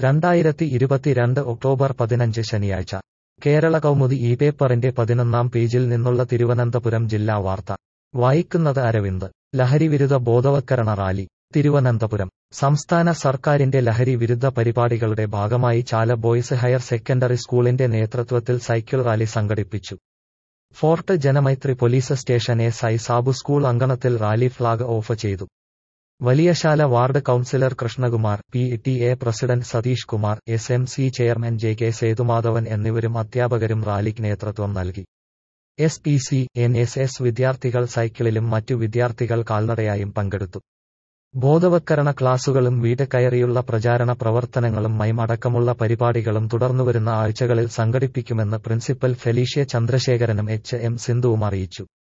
രണ്ടായിരത്തി ഇരുപത്തിരണ്ട് ഒക്ടോബർ പതിനഞ്ച് ശനിയാഴ്ച കേരള കൗമുദി ഈ പേപ്പറിന്റെ പതിനൊന്നാം പേജിൽ നിന്നുള്ള തിരുവനന്തപുരം ജില്ലാ വാർത്ത വായിക്കുന്നത് അരവിന്ദ് ലഹരിവിരുദ്ധ ബോധവത്കരണ റാലി തിരുവനന്തപുരം സംസ്ഥാന സർക്കാരിന്റെ ലഹരി വിരുദ്ധ പരിപാടികളുടെ ഭാഗമായി ചാല ബോയ്സ് ഹയർ സെക്കൻഡറി സ്കൂളിന്റെ നേതൃത്വത്തിൽ സൈക്കിൾ റാലി സംഘടിപ്പിച്ചു fort Janamaithri police station S I Sabu school അങ്കണത്തിൽ റാലി ഫ്ളാഗ് ഓഫ് ചെയ്തു Valiyasala ward councillor Krishnakumar P T A president Satheesh Kumar S M C chairman J K Sethumadhavan എന്നിവരും അധ്യാപകരും റാലിക്ക് നേതൃത്വം നൽകി S P C N S S വിദ്യാർത്ഥികൾ സൈക്കിളിലും മറ്റു വിദ്യാർത്ഥികൾ കാൽനടയായും പങ്കെടുത്തു ബോധവത്കരണ ക്ലാസുകളും വീട് കയറിയുള്ള പ്രചാരണ പ്രവർത്തനങ്ങളും മൈമടക്കമുള്ള പരിപാടികളും തുടർന്നുവരുന്ന ആഴ്ചകളിൽ സംഘടിപ്പിക്കുമെന്ന് പ്രിൻസിപ്പൽ ഫെലീഷ്യ ചന്ദ്രശേഖരനും എച്ച് എം സിന്ധുവും അറിയിച്ചു